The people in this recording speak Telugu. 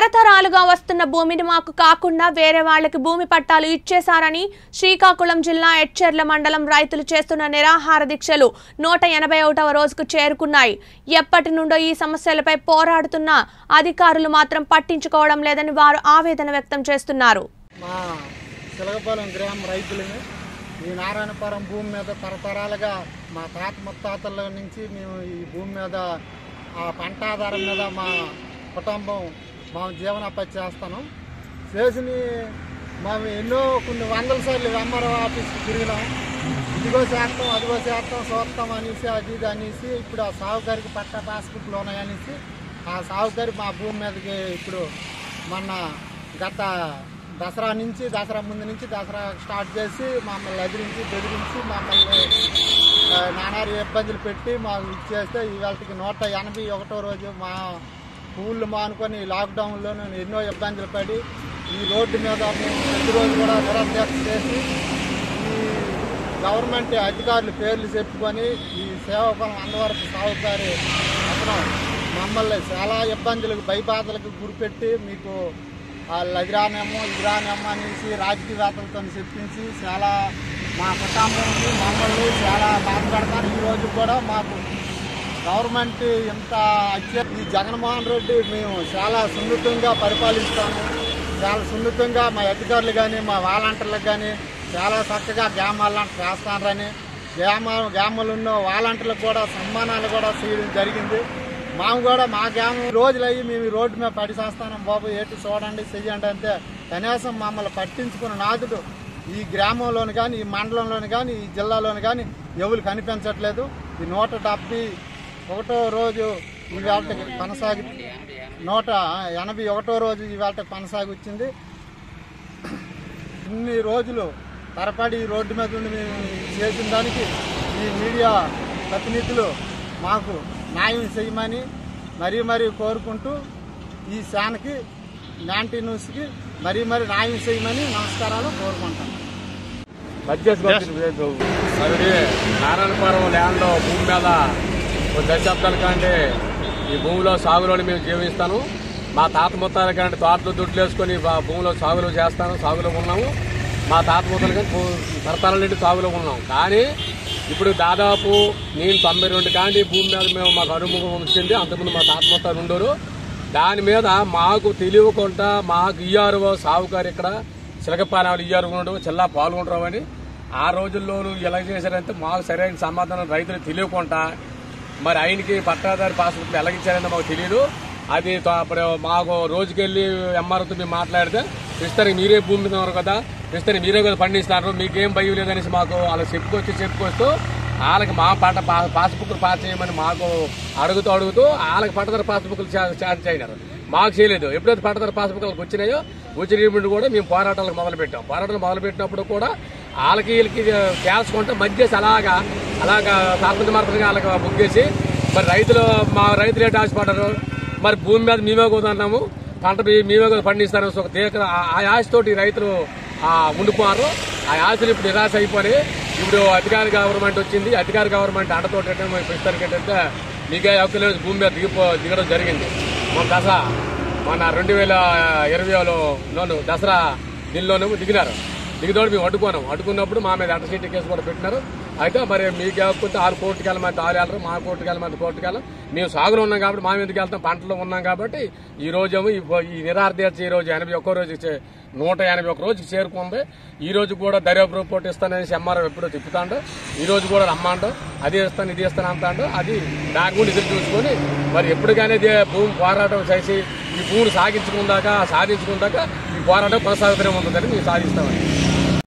తరతరాలుగా వస్తున్న భూమిని మాకు కాకుండా వేరే వాళ్ళకి భూమి పట్టాలు ఇచ్చేశారని శ్రీకాకుళం జిల్లా ఎడ్చెర్ల మండలం రైతులు చేస్తున్న నిరాహార దీక్షలు నూట ఎనభై ఒకటవ రోజుకు చేరుకున్నాయి ఎప్పటి నుండో ఈ సమస్యలపై పోరాడుతున్న అధికారులు మాత్రం పట్టించుకోవడం లేదని వారు ఆవేదన వ్యక్తం చేస్తున్నారు మా చిలకపాలెం గ్రామ రైతులని ఈ నారాయణపురం భూమి మీద తరతరాలుగా మా తాత ముత్తాతల నుంచి మేము ఈ భూమి మీద ఆ పంట ఆధారం మీద మా కుటుంబం మా జీవనోపాధి చేస్తాను చేసిన మేము ఎన్నో కొన్ని వందల సార్లు ఎంఆర్ఓ ఆఫీస్కి తిరిగినాం ఇదిగో చేస్తాం అదిగో చేస్తాం చూస్తాం అనేసి అది ఇది అనేసి ఇప్పుడు ఆ సాగుకారికి పట్ట పాస్బుక్లు ఉన్నాయనేసి ఆ సాగుకారి మా భూమి మీదకి ఇప్పుడు మొన్న గత దసరా నుంచి దసరా ముందు నుంచి దసరా స్టార్ట్ చేసి మమ్మల్ని ఎదిరించి బెదిరించి మమ్మల్ని ఆ, నానారు ఇబ్బందులు పెట్టి మాకు ఇచ్చేస్తే ఇవాళకి నూట ఎనభై ఒకటో రోజు మా స్కూళ్ళు మానుకొని లాక్డౌన్లో ఎన్నో ఇబ్బందులు పడి ఈ రోడ్డు మీద మేము ప్రతిరోజు కూడా నిరధ్యక్ష చేసి ఈ గవర్నమెంట్ అధికారులు పేర్లు చెప్పుకొని ఈ సేవకులం అందవరపు సాగుకారి అతను మమ్మల్ని చాలా ఇబ్బందులకు భయబాధలకు గురిపెట్టి మీకు వాళ్ళు అది రానేమో ఇది రానేమో అనేసి రాజకీయవేత్తలతో చెప్పించి చాలా మా కుటుంబాన్ని మమ్మల్ని చాలా బాధపడతారు ఈ రోజు కూడా మాకు గవర్నమెంట్ ఇంత అత్య ఈ జగన్మోహన్ రెడ్డి మేము చాలా సున్నితంగా పరిపాలిస్తాము చాలా సున్నితంగా మా అధికారులు కానీ మా వాలంటీర్లకు కానీ చాలా చక్కగా గ్రామాలను చేస్తారని గ్రామ గ్రామాలు ఉన్న వాలంటీర్లకు కూడా సన్మానాలు కూడా చేయడం జరిగింది మాకు కూడా మా గ్రామం రోజులు అయ్యి మేము ఈ రోడ్డు మీద పడి చేస్తాను బాబు ఏంటి చూడండి చెయ్యండి అంటే కనీసం మమ్మల్ని పట్టించుకున్న నాదుడు ఈ గ్రామంలోని కానీ ఈ మండలంలోని కానీ ఈ జిల్లాలోని కానీ ఎవరు కనిపించట్లేదు ఈ నూట డెబ్బై ఒకటో రోజు ఈ వేళకి కొనసాగి నూట ఎనభై ఒకటో రోజు ఈ వేళకి కొనసాగి వచ్చింది ఇన్ని రోజులు తరపడి ఈ రోడ్డు మీద ఉండి మేము చేసిన దానికి ఈ మీడియా ప్రతినిధులు మాకు న్యాయం చేయమని మరీ మరీ కోరుకుంటూ ఈ శానకి నాంటీ న్యూస్కి మరీ మరీ న్యాయం చేయమని నమస్కారాలు కోరుకుంటాను అది నారాయణపురం ల్యాండ్ భూమి మీద ఒక దశాబ్దాల కంటే ఈ భూమిలో సాగులోని మేము జీవిస్తాను మా తాత ముత్తాల కంటే తోటలు దుడ్లు వేసుకొని బా- భూమిలో సాగులో చేస్తాను సాగులో ఉన్నాము మా తాత ముత్తాల కంటే భూ- తరతరాల నుండి సాగులో ఉన్నాం కానీ ఇప్పుడు దాదాపు నేను తొంభై రెండు కాంటి భూమి మీద మేము మాకు అనుభవం వచ్చింది అంతకుముందు మా తాత ముత్తాలు ఉండరు దాని మీద మాకు తెలియకుండా మాకు ఇయ్యారు సాగుకారు ఇక్కడ చిలకపాలెం ఇయ్యారు ఉండడం చిల్లా పాల్గొనడం అని ఆ రోజుల్లోనూ ఎలా చేశారంటే మాకు సరైన సమాధానం రైతులు తెలియకుండా మరి ఆయనకి పట్టాదారి పాస్బుక్ ఎలాగిచ్చారని మాకు తెలియదు అది తో- అప్పుడు మాకు రోజుకెళ్ళి ఎంఆర్ఓతో మేము మాట్లాడితే ఇస్తారు మీరే భూమి మీద ఉన్నారు కదా ఇస్తారు మీరే కదా పండిస్తున్నారు మీకేం భయం లేదనేసి మాకు వాళ్ళకి చెప్పుకొచ్చి చెప్పుకొస్తూ వాళ్ళకి మా పంట పా- పాస్బుక్ పాస్ చేయమని మాకు అడుగుతూ అడుగుతూ వాళ్ళకి పట్టదారు పాస్బుక్లు ఛార్జ్ చేయనారు మాకు చేయలేదు ఎప్పుడైతే పట్టదారు పాస్బుక్ వాళ్ళకి వచ్చినాయో వచ్చినప్పుడు కూడా మేము పోరాటాలకు మొదలు పెట్టాం పోరాటాలు మొదలు పెట్టినప్పుడు కూడా వాళ్ళకి వీళ్ళకి తేల్చుకుంటే మధ్య అలాగా అలాగా తాపత్ర మార్పులుగా వాళ్ళకి బుక్ చేసి మరి రైతులు మా రైతులు ఏంటి ఆశపడ్డారు మరి భూమి మీద మేమే కుదన్నాము పంట మీ- మేమే కదా పండిస్తాను సో ఒక తీవ్ర ఆ- ఆ ఆశతోటి రైతులు ఆ, ఉండిపోయారు ఆ ఆశలు ఇప్పుడు నిరాశ అయిపోయి ఇప్పుడు అధికార గవర్నమెంట్ వచ్చింది అధికార గవర్నమెంట్ అండతోటి ఏంటంటే మరి ప్రస్తుతానికి ఏంటంటే మీకే హక్కు లేదు భూమి మీద దిగిపో దిగడం జరిగింది మన దశ మన రెండు వేల ఇరవైలోను దసరా దీనిలోనేమో దిగినారు దిగినోడు మేము అడ్డుకున్నాం అడ్డుకున్నప్పుడు మా మీద అటసీటీ కేసు కూడా పెట్టినారు అయితే మరి మీకు కాకపోతే ఆరు కోర్టుకి వెళ్ళమంటే ఆరు వెళ్ళరు మా కోర్టుకి వెళ్ళమంటే కోర్టుకి వెళ్ళం మేము సాగులో ఉన్నాం కాబట్టి మా మీదకి వెళ్తాం పంటలో ఉన్నాం కాబట్టి ఈ రోజేమో ఈ ఈ నిరార్థ్యత ఈ రోజు ఎనభై ఒక్క రోజు చే- నూట ఎనభై ఒక్క రోజుకి చేరుకుంది ఈ రోజు కూడా దర్యాప్తు రిపోర్ట్ ఇస్తానని ఎంఆర్ఓ ఎప్పుడో తిప్పుతాడు ఈ రోజు కూడా రమ్మాండు అది ఇస్తాను ఇది ఇస్తాను అంటాడు అది దాని గురించి ఎదురు చూసుకొని మరి ఎప్పటికైనా ఇదే భూమి పోరాటం చేసి ఈ భూమిని సాగించుకుందాక సాధించుకుందాక ఈ పోరాటం కొనసాగుతూనే ఉంటుందని మేము సాధిస్తామని